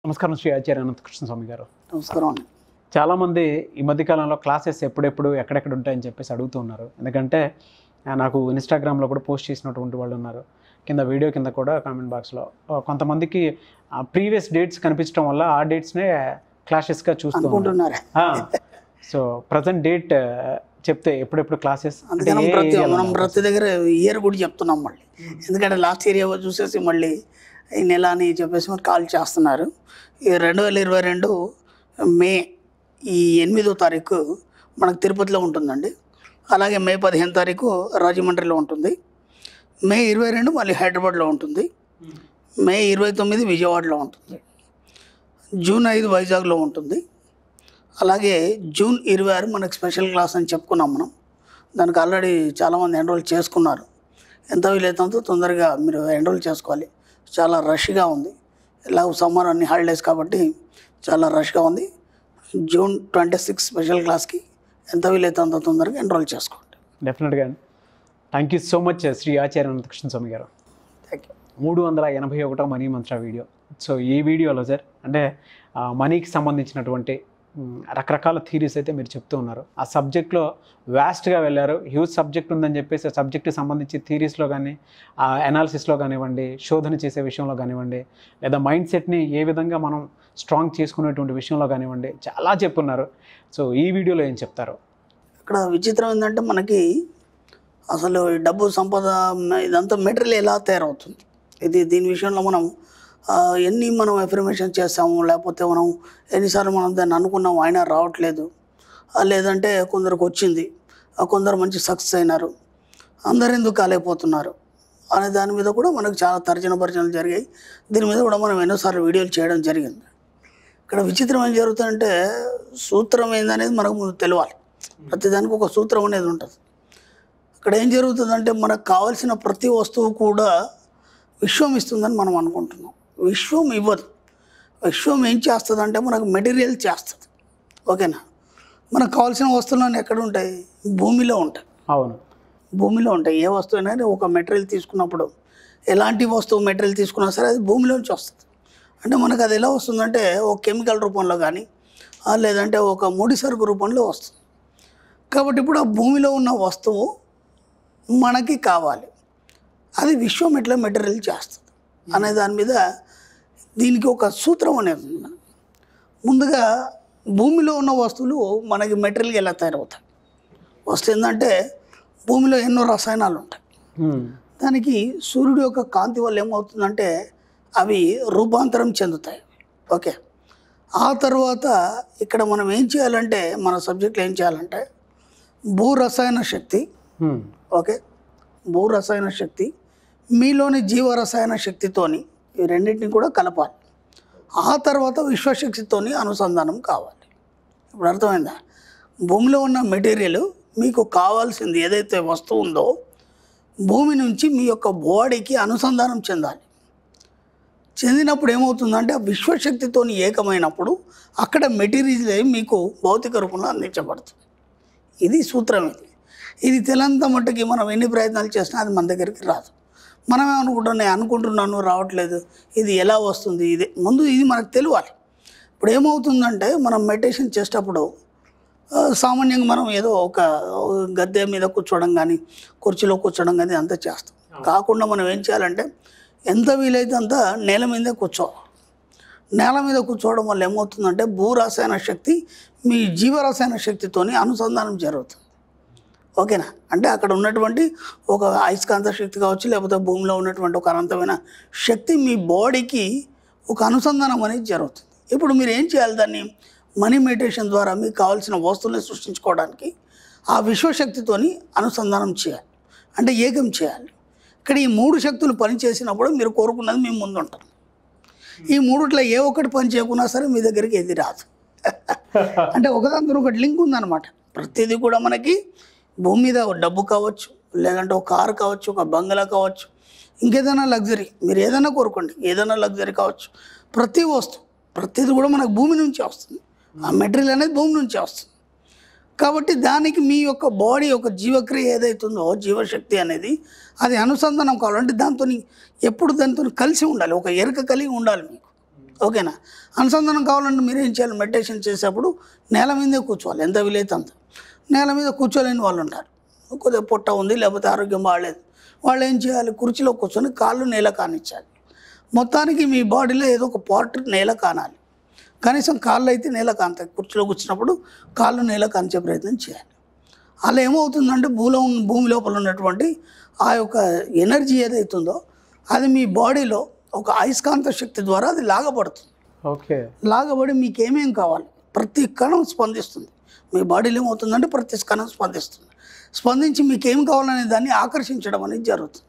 నమస్కారం శ్రీ ఆచార్య అనంతకృష్ణ స్వామి గారు నమస్కారం అండి చాలామంది ఈ మధ్యకాలంలో క్లాసెస్ ఎప్పుడెప్పుడు ఎక్కడెక్కడ ఉంటాయని చెప్పేసి అడుగుతూ ఉన్నారు ఎందుకంటే ఆ, నాకు ఇన్స్టాగ్రామ్లో కూడా పోస్ట్ చేసినటువంటి వాళ్ళు ఉన్నారు కింద వీడియో కింద కూడా కామెంట్ బాక్స్లో కొంతమందికి ప్రీవియస్ డేట్స్ కనిపించడం వల్ల ఆ డేట్స్నే క్లాసెస్గా చూస్తూ ఉన్నారు అనుకుంటున్నారు సో ప్రజెంట్ డేట్ చెప్తే ఎప్పుడెప్పుడు క్లాసెస్ అందుకని మనం ప్రతి మనం ప్రతి దగ్గర ఇయర్ కూడా చెప్తున్నాం మళ్ళీ ఎందుకంటే లాస్ట్ ఇయర్ ఏవో చూసేసి మళ్ళీ ఈ నెల అని చెప్పేసి మరి కాల్ చేస్తున్నారు ఈ రెండు వేల ఇరవై రెండు మే ఈ ఎనిమిదో తారీఖు మనకు తిరుపతిలో ఉంటుందండి అలాగే మే పదిహేను తారీఖు రాజమండ్రిలో ఉంటుంది మే ఇరవై రెండు మళ్ళీ హైదరాబాద్లో ఉంటుంది మే ఇరవై తొమ్మిది విజయవాడలో ఉంటుంది జూన్ ఐదు వైజాగ్లో ఉంటుంది అలాగే జూన్ ఇరవై ఆరు మనకు స్పెషల్ క్లాస్ అని చెప్పుకున్నాం మనం దానికి ఆల్రెడీ చాలామంది ఎన్రోల్ చేసుకున్నారు ఎంత వీలైతే తొందరగా మీరు ఎన్రోల్ చేసుకోవాలి చాలా రష్గా ఉంది ఇలా సమ్మర్ అన్ని హాలిడేస్ కాబట్టి చాలా రష్గా ఉంది జూన్ ట్వంటీ సిక్స్ స్పెషల్ క్లాస్కి ఎంత వీలైతే అంత తొందరగా ఎన్రోల్ చేసుకోండి డెఫినెట్గా thank you so much Shri Acharya Ananthakrishna Swamy garu thank you మూడు వందల ఎనభై ఒకటో మనీ మంత్ర వీడియో సో ఈ వీడియోలో సార్ అంటే ఆ, మనీకి సంబంధించినటువంటి మ్, రకరకాల థీరీస్ అయితే మీరు చెప్తూ ఉన్నారు ఆ సబ్జెక్ట్లో వ్యాస్ట్గా వెళ్ళారు హ్యూజ్ సబ్జెక్ట్ ఉందని చెప్పేసి ఆ సబ్జెక్ట్కి సంబంధించి థీరీస్లో కానీ ఆ అనాలిసిస్లో కానివ్వండి శోధన చేసే విషయంలో కానివ్వండి లేదా మైండ్ సెట్ని ఏ విధంగా మనం స్ట్రాంగ్ చేసుకునేటువంటి విషయంలో కానివ్వండి చాలా చెప్పున్నారు సో ఈ వీడియోలో ఏం చెప్తారు ఇక్కడ విచిత్రం ఏంటంటే మనకి అసలు ఈ డబ్బు సంపద మ- ఇదంతా మెటీరియల్ ఎలా తయారవుతుంది ఇది దీని విషయంలో మనం ఆ, ఎన్ని మనం ఎఫర్మేషన్ చేస్తాము లేకపోతే మనం ఎన్నిసార్లు మనం దాన్ని అనుకున్నాం అయినా రావట్లేదు ఆ, లేదంటే కొందరికి వచ్చింది ఆ, కొందరు మంచి సక్సెస్ అయినారు అందరు ఎందుకు కాలేకపోతున్నారు అనే దాని మీద కూడా మనకు చాలా తర్జన భర్జనలు జరిగాయి దీని మీద కూడా మనం ఎన్నోసార్లు వీడియోలు చేయడం జరిగింది ఇక్కడ విచిత్రం ఏం జరుగుతుందంటే సూత్రం ఏందనేది మనకు ముందు తెలియాలి ప్రతిదానికి ఒక సూత్రం అనేది ఉంటుంది ఇక్కడ ఏం జరుగుతుందంటే మనకు కావాల్సిన ప్రతి వస్తువు కూడా విశ్వం ఇస్తుందని మనం అనుకుంటున్నాం విశ్వం ఇవ్వదు విశ్వం ఏం చేస్తుంది అంటే మనకు మెటీరియల్ చేస్తుంది ఓకేనా మనకు కావాల్సిన వస్తువులన్నీ ఎక్కడ ఉంటాయి భూమిలో ఉంటాయి అవును భూమిలో ఉంటాయి ఏ వస్తువు అయినా ఒక మెటీరియల్ తీసుకున్నప్పుడు ఎలాంటి వస్తువు మెటీరియల్ తీసుకున్నా సరే అది భూమిలోంచి వస్తుంది అంటే మనకు అది ఎలా వస్తుందంటే ఒక కెమికల్ రూపంలో కానీ ఆ లేదంటే ఒక ముడి సరుకు రూపంలో వస్తుంది కాబట్టి ఇప్పుడు ఆ భూమిలో ఉన్న వస్తువు మనకి కావాలి అది విశ్వం ఎట్లా మెటీరియల్ చేస్తుంది అనే దాని మీద దీనికి ఒక సూత్రం అనేది ఉంది ముందుగా భూమిలో ఉన్న వస్తువులు మనకి మెటీరియల్గా ఎలా తయారవుతాయి వస్తువు ఏంటంటే భూమిలో ఎన్నో రసాయనాలు ఉంటాయి మ్, దానికి సూర్యుడు యొక్క కాంతి వల్ల ఏమవుతుందంటే అవి రూపాంతరం చెందుతాయి ఓకే ఆ తర్వాత ఇక్కడ మనం ఏం చేయాలంటే మన సబ్జెక్ట్లో ఏం చేయాలంటే భూ రసాయన శక్తి మ్, ఓకే భూ రసాయన శక్తి మీలోని జీవ రసాయన శక్తితోని ఈ రెండింటిని కూడా కలపాలి ఆ తర్వాత విశ్వశక్తితోని అనుసంధానం కావాలి ఇప్పుడు అర్థమైందా భూమిలో ఉన్న మెటీరియల్ మీకు కావాల్సింది ఏదైతే వస్తువు ఉందో భూమి నుంచి మీ యొక్క బాడీకి అనుసంధానం చెందాలి చెందినప్పుడు ఏమవుతుందంటే ఆ విశ్వశక్తితోని ఏకమైనప్పుడు అక్కడ మెటీరియల్ అయి మీకు భౌతిక రూపంలో అందించబడుతుంది ఇది సూత్రం ఇది ఇది తెలంత మట్టుకి మనం ఎన్ని ప్రయత్నాలు చేసినా అది మన దగ్గరికి రాదు మనమే అనుకుంటున్నాం నేను అనుకుంటున్నాను రావట్లేదు ఇది ఎలా వస్తుంది ఇది ముందు ఇది మనకు తెలియాలి ఇప్పుడు ఏమవుతుందంటే మనం మెడిటేషన్ చేసేటప్పుడు ఆ, సామాన్యంగా మనం ఏదో ఒక గద్దె మీద కూర్చోవడం కానీ కుర్చీలో కూర్చోవడం కానీ అంతా చేస్తాం కాకుండా మనం ఏం చేయాలంటే ఎంత వీలైతే అంత నేల మీదే కూర్చోవాలి నేల మీద కూర్చోవడం వల్ల ఏమవుతుందంటే భూరసాయన శక్తి మీ జీవరసాయన శక్తితోని అనుసంధానం జరుగుతుంది ఓకేనా అంటే అక్కడ ఉన్నటువంటి ఒక అయస్కాంత శక్తి కావచ్చు లేకపోతే భూమిలో ఉన్నటువంటి ఒక అనంతమైన శక్తి మీ బాడీకి ఒక అనుసంధానం అనేది జరుగుతుంది ఇప్పుడు మీరు ఏం చేయాలి దాన్ని మనీ మెడిటేషన్ ద్వారా మీకు కావాల్సిన వస్తువులను సృష్టించుకోవడానికి ఆ విశ్వశక్తితోని అనుసంధానం చేయాలి అంటే ఏకం చేయాలి ఇక్కడ ఈ మూడు శక్తులు పనిచేసినప్పుడు మీరు కోరుకున్నది మీ ముందు ఉంటుంది ఈ మూడిట్లో ఏ ఒక్కటి పని చేయకున్నా సరే మీ దగ్గరికి ఏది రాదు అంటే ఒకదాని ఒకటి లింక్ ఉందన్నమాట ప్రతిదీ కూడా మనకి భూమి మీద ఒక డబ్బు కావచ్చు లేదంటే ఒక కారు కావచ్చు ఒక బంగ్లా కావచ్చు ఇంకేదైనా లగ్జరీ మీరు ఏదైనా కోరుకోండి ఏదైనా లగ్జరీ కావచ్చు ప్రతి వస్తువు ప్రతిది కూడా మనకు భూమి నుంచి వస్తుంది ఆ మెటీరియల్ అనేది భూమి నుంచి వస్తుంది కాబట్టి దానికి మీ యొక్క బాడీ యొక్క జీవక్రియ ఏదైతుందో జీవశక్తి అనేది అది అనుసంధానం కావాలంటే దాంతో ఎప్పుడు దాంతో కలిసి ఉండాలి ఒక ఎరుక కలిగి ఉండాలి మీకు ఓకేనా అనుసంధానం కావాలంటే మీరు ఏం చేయాలి మెడిటేషన్ చేసేటప్పుడు నేల మీదే కూర్చోవాలి ఎంత వీలైతే అంత నేల మీద కూర్చోలేని వాళ్ళు ఉంటారు కొద్దిగా పొట్ట ఉంది లేకపోతే ఆరోగ్యం బాగాలేదు వాళ్ళు ఏం చేయాలి కుర్చీలో కూర్చొని కాళ్ళు నేల కానిచ్చాలి మొత్తానికి మీ బాడీలో ఏదో ఒక పార్ట్ నేల కానాలి కనీసం కాళ్ళు అయితే నేల కాంతాయి కుర్చీలో కూర్చున్నప్పుడు కాళ్ళు నేల కాంచే ప్రయత్నం చేయాలి అలా ఏమవుతుందంటే భూలో ఉన్న భూమి లోపల ఉన్నటువంటి ఆ యొక్క ఎనర్జీ ఏదైతుందో అది మీ బాడీలో ఒక అయస్కాంత శక్తి ద్వారా అది లాగబడుతుంది ఓకే లాగబడి మీకు ఏమేం కావాలి ప్రతి కణం స్పందిస్తుంది మీ బాడీలో ఏమవుతుందంటే ప్రతి కణం స్పందిస్తుంది స్పందించి మీకు ఏం కావాలనే దాన్ని ఆకర్షించడం అనేది జరుగుతుంది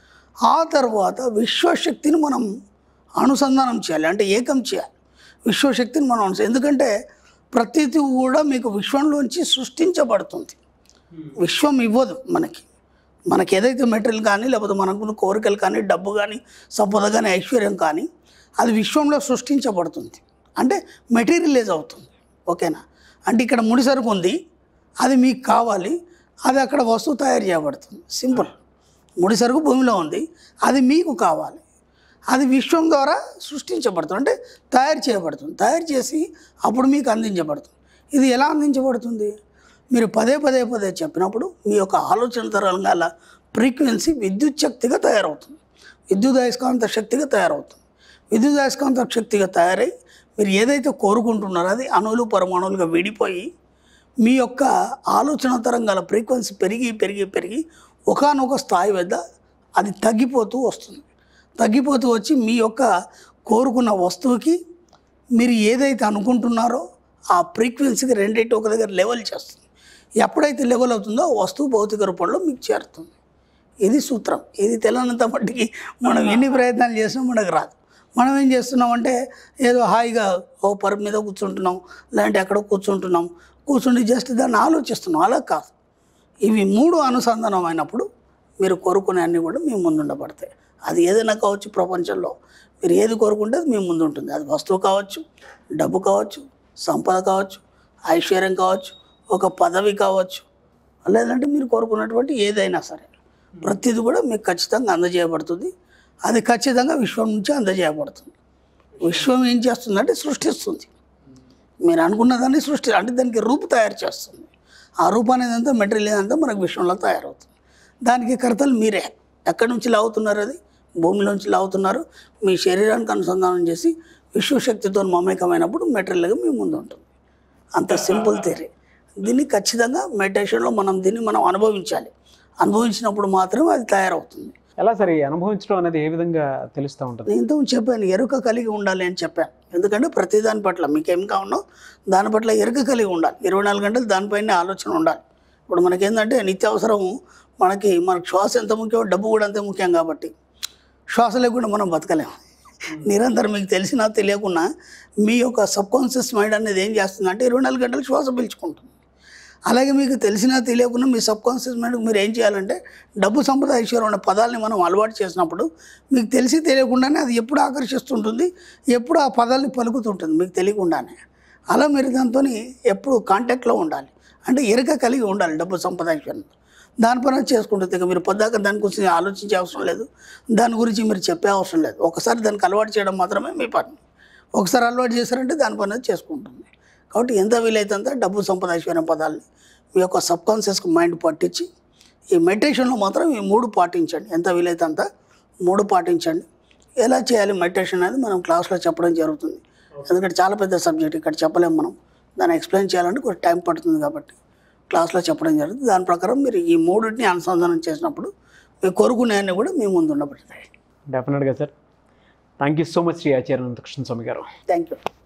ఆ తర్వాత విశ్వశక్తిని మనం అనుసంధానం చేయాలి అంటే ఏకం చేయాలి విశ్వశక్తిని మనం అనుస- ఎందుకంటే ప్రతిది కూడా మీకు విశ్వంలోంచి సృష్టించబడుతుంది విశ్వం ఇవ్వదు మనకి మనకి ఏదైతే మెటీరియల్ కానీ లేకపోతే మనకున్న కోరికలు కానీ డబ్బు కానీ సంపద కానీ ఐశ్వర్యం కానీ అది విశ్వంలో సృష్టించబడుతుంది అంటే మెటీరియలైజ్ అవుతుంది ఓకేనా అంటే ఇక్కడ ముడి సరుకు ఉంది అది మీకు కావాలి అది అక్కడ వస్తువు తయారు చేయబడుతుంది సింపుల్ ముడి సరుకు భూమిలో ఉంది అది మీకు కావాలి అది విశ్వం ద్వారా సృష్టించబడుతుంది అంటే తయారు చేయబడుతుంది తయారు చేసి అప్పుడు మీకు అందించబడుతుంది ఇది ఎలా అందించబడుతుంది మీరు పదే పదే పదే చెప్పినప్పుడు మీ యొక్క ఆలోచన తరంగాల ఫ్రీక్వెన్సీ విద్యుత్ శక్తిగా తయారవుతుంది విద్యుత్ అయస్కాంత శక్తిగా తయారవుతుంది విద్యుత్ అయస్కాంత శక్తిగా తయారై మీరు ఏదైతే కోరుకుంటున్నారో అది అణువులు పరమాణువులుగా విడిపోయి మీ యొక్క ఆలోచన తరంగాల ఫ్రీక్వెన్సీ పెరిగి పెరిగి పెరిగి ఒకానొక స్థాయి వద్ద అది తగ్గిపోతూ వస్తుంది తగ్గిపోతూ వచ్చి మీ యొక్క కోరుకున్న వస్తువుకి మీరు ఏదైతే అనుకుంటున్నారో ఆ ఫ్రీక్వెన్సీకి రెండింటి ఒక దగ్గర లెవెల్ చేస్తుంది ఎప్పుడైతే లెవెల్ అవుతుందో ఆ వస్తువు భౌతిక రూపంలో మీకు చేరుతుంది ఇది సూత్రం ఇది తెలియనంత మట్టికి మనం ఎన్ని ప్రయత్నాలు చేసినా మనకు రాదు మనం ఏం చేస్తున్నామంటే ఏదో హాయిగా ఓ పరుపు మీద కూర్చుంటున్నాం లేదంటే ఎక్కడో కూర్చుంటున్నాం కూర్చుండి జస్ట్ దాన్ని ఆలోచిస్తున్నాం అలా కాదు ఇవి మూడు అనుసంధానం అయినప్పుడు మీరు కోరుకునే అన్నీ కూడా మీ ముందుండబడతాయి అది ఏదైనా కావచ్చు ప్రపంచంలో మీరు ఏది కోరుకుంటే అది మీ ముందు ఉంటుంది అది వస్తువు కావచ్చు డబ్బు కావచ్చు సంపద కావచ్చు ఐశ్వర్యం కావచ్చు ఒక పదవి కావచ్చు లేదంటే మీరు కోరుకున్నటువంటి ఏదైనా సరే ప్రతిది కూడా మీకు ఖచ్చితంగా అందజేయబడుతుంది అది ఖచ్చితంగా విశ్వం నుంచి అందజేయబడుతుంది విశ్వం ఏం చేస్తుందంటే సృష్టిస్తుంది మీరు అనుకున్న దాన్ని సృష్టి అంటే దానికి రూపు తయారు చేస్తుంది ఆ రూపు అనేది అంతా మెటీరియల్ ఏదంతా మనకు విశ్వంలో తయారవుతుంది దానికి కర్తలు మీరే ఎక్కడి నుంచి లాగుతున్నారు అది భూమిలోంచి లాగుతున్నారు మీ శరీరానికి అనుసంధానం చేసి విశ్వశక్తితో మమేకమైనప్పుడు మెటీరియల్గా మీ ముందు ఉంటుంది అంత సింపుల్ థియరీ దీన్ని ఖచ్చితంగా మెడిటేషన్లో మనం దీన్ని మనం అనుభవించాలి అనుభవించినప్పుడు మాత్రమే అది తయారవుతుంది ఎలా సరే ఈ అనుభవించడం అనేది ఏ విధంగా తెలుస్తూ ఉంటుంది నేను ఇంతకు చెప్పాను ఎరుక కలిగి ఉండాలి అని చెప్పాను ఎందుకంటే ప్రతి దాని పట్ల మీకేం కావాలో దాని పట్ల ఎరుక కలిగి ఉండాలి ఇరవై నాలుగు గంటలు దానిపైన ఆలోచన ఉండాలి ఇప్పుడు మనకేంటంటే నిత్యావసరం మనకి మనకు శ్వాస ఎంత ముఖ్యం డబ్బు కూడా అంతే ముఖ్యం కాబట్టి శ్వాస లేకుండా మనం బతకలేము నిరంతరం మీకు తెలిసినా తెలియకున్నా మీ యొక్క సబ్కాన్షియస్ మైండ్ అనేది ఏం చేస్తుందంటే ఇరవై నాలుగు గంటలు శ్వాస పీల్చుకుంటుంది అలాగే మీకు తెలిసినా తెలియకుండా మీ సబ్కాన్షియస్ మైండ్ మీరు ఏం చేయాలంటే డబ్బు సంపద ఐశ్వర్యం అనే పదాలని మనం అలవాటు చేసినప్పుడు మీకు తెలిసి తెలియకుండానే అది ఎప్పుడు ఆకర్షిస్తుంటుంది ఎప్పుడు ఆ పదాలని పలుకుతుంటుంది మీకు తెలియకుండానే అలా మీరు దాంతో ఎప్పుడు కాంటాక్ట్లో ఉండాలి అంటే ఎరుక కలిగి ఉండాలి డబ్బు సంపద ఐశ్వర్యం దానిపైన చేసుకుంటుంది ఇక మీరు పొద్దాక దాని గురించి ఆలోచించే అవసరం లేదు దాని గురించి మీరు చెప్పే అవసరం లేదు ఒకసారి దానికి అలవాటు చేయడం మాత్రమే మీ పని ఒకసారి అలవాటు చేశారంటే దాని పని అది చేసుకుంటుంది కాబట్టి ఎంత వీలైతే అంత డబ్బు సంపద ఐశ్వర్యం పదాలని మీ యొక్క సబ్కాన్షియస్కి మైండ్ పట్టించి ఈ మెడిటేషన్లో మాత్రం ఈ మూడు పాటించండి ఎంత వీలైతే అంత మూడు పాటించండి ఎలా చేయాలి మెడిటేషన్ అనేది మనం క్లాస్లో చెప్పడం జరుగుతుంది ఎందుకంటే చాలా పెద్ద సబ్జెక్ట్ ఇక్కడ చెప్పలేము మనం దాన్ని ఎక్స్ప్లెయిన్ చేయాలంటే కొంచెం టైం పడుతుంది కాబట్టి క్లాస్లో చెప్పడం జరుగుతుంది దాని ప్రకారం మీరు ఈ మూడింటిని అనుసంధానం చేసినప్పుడు మీ కొరుకునేవన్నీ కూడా మీ ముందు ఉండబడతాయి డెఫినెట్గా sir thank you so much Shri Acharya Krishna Swamy garu thank you